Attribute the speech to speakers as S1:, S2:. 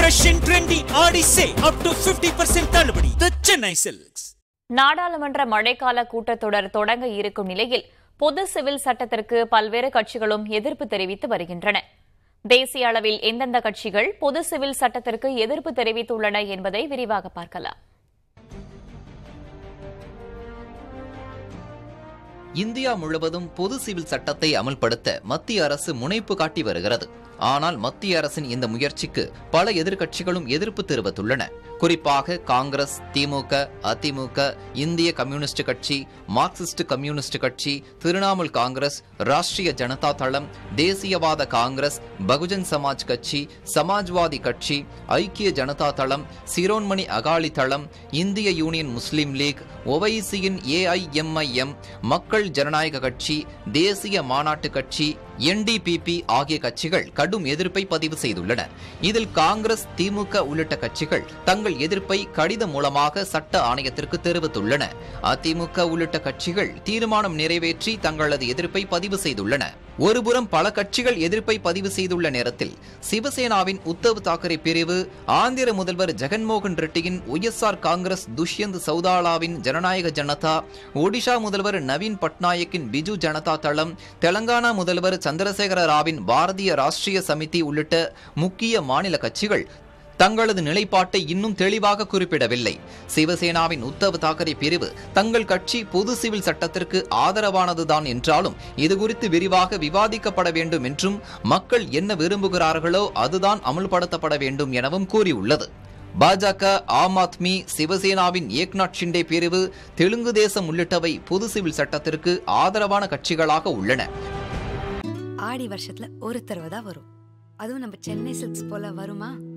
S1: fresh and trendy ஆடி சே up to 50% தள்ளுபடி தி Chennai silks
S2: நாடாளுமன்ற மழைக்கால கூட்டத்தொடர் தொடங்க இருக்கும் நிலையில் பொது சிவில் சட்டத்திற்கு பல்வேறு கட்சிகளும் எதிர்ப்பு தெரிவித்து வருகின்றன தேசிய அளவில் எந்தெந்த கட்சிகள் பொது சிவில் சட்டத்திற்கு எதிர்ப்பு தெரிவித்துள்ளன என்பதை விரிவாக பார்க்கலாம்
S3: இந்தியா முழுவதும் பொது சிவில் சட்டத்தை அமல்படுத்த மத்திய அரசு முனைப்பு காட்டி வருகிறது ஆனால் மத்திய அரசின் இந்த முயற்சிக்கு பல எதிர்க்கட்சிகளும் எதிர்ப்பு தெரிவித்துள்ளன குறிப்பாக காங்கிரஸ் திமுக அதிமுக இந்திய கம்யூனிஸ்ட் கட்சி மார்க்சிஸ்ட் கம்யூனிஸ்ட் கட்சி திரிணாமுல் காங்கிரஸ் ராஷ்டிரிய ஜனதா தளம் தேசியவாத காங்கிரஸ் பகுஜன் சமாஜ் கட்சி சமாஜ்வாதி கட்சி ஐக்கிய ஜனதா தளம் சிரோன்மணி அகாலி தளம் இந்திய யூனியன் முஸ்லீம் லீக் ஒவைசியின் ஏஐஎம்ஐஎம் மக்கள் ஜனநாயக கட்சி தேசிய மாநாட்டு கட்சி என்டிபிபி ஆகிய கட்சிகள் கடும் எதிர்ப்பை பதிவு செய்துள்ளன இதில் காங்கிரஸ் திமுக உள்ளிட்ட கட்சிகள் தங்கள் எதிர்ப்பை கடிதம் மூலமாக சட்ட ஆணையத்திற்கு தெரிவித்துள்ளன அதிமுக உள்ளிட்ட கட்சிகள் தீர்மானம் நிறைவேற்றி தங்களது எதிர்ப்பை பதிவு செய்துள்ளன ஒருபுறம் பல கட்சிகள் எதிர்ப்பை பதிவு செய்துள்ள நேரத்தில் சிவசேனாவின் உத்தவ் தாக்கரே பிரிவு ஆந்திர முதல்வர் ஜெகன்மோகன் ரெட்டியின் ஒய்எஸ்ஆர் காங்கிரஸ் துஷ்யந்த் சௌதாலாவின் ஜனநாயக ஜனதா ஒடிஷா முதல்வர் நவீன் பட்நாயக்கின் பிஜு ஜனதா தளம் தெலங்கானா முதல்வர் சந்திரசேகர ராவின் பாரதிய ராஷ்டிரிய சமிதி உள்ளிட்ட முக்கிய மாநில கட்சிகள் தங்களது நிலைப்பாட்டை இன்னும் தெளிவாக குறிப்பிடவில்லை சிவசேனாவின் உத்தவ் தாக்கரே பிரிவு தங்கள் கட்சி பொது சிவில் சட்டத்திற்கு ஆதரவானதுதான் என்றாலும் இதுகுறித்து விரிவாக விவாதிக்கப்பட வேண்டும் என்றும் மக்கள் என்ன விரும்புகிறார்களோ அதுதான் அமல்படுத்தப்பட வேண்டும் எனவும் கூறியுள்ளது பாஜக ஆம் ஆத்மி சிவசேனாவின் ஏக்நாத் ஷிண்டே பிரிவு தெலுங்கு தேசம் உள்ளிட்டவை பொது சிவில் சட்டத்திற்கு ஆதரவான கட்சிகளாக உள்ளன
S4: ஆடி வருஷத்துல ஒரு தடவை தான் வரும் அதுவும் நம்ம சென்னை சில்க்ஸ் போல வருமா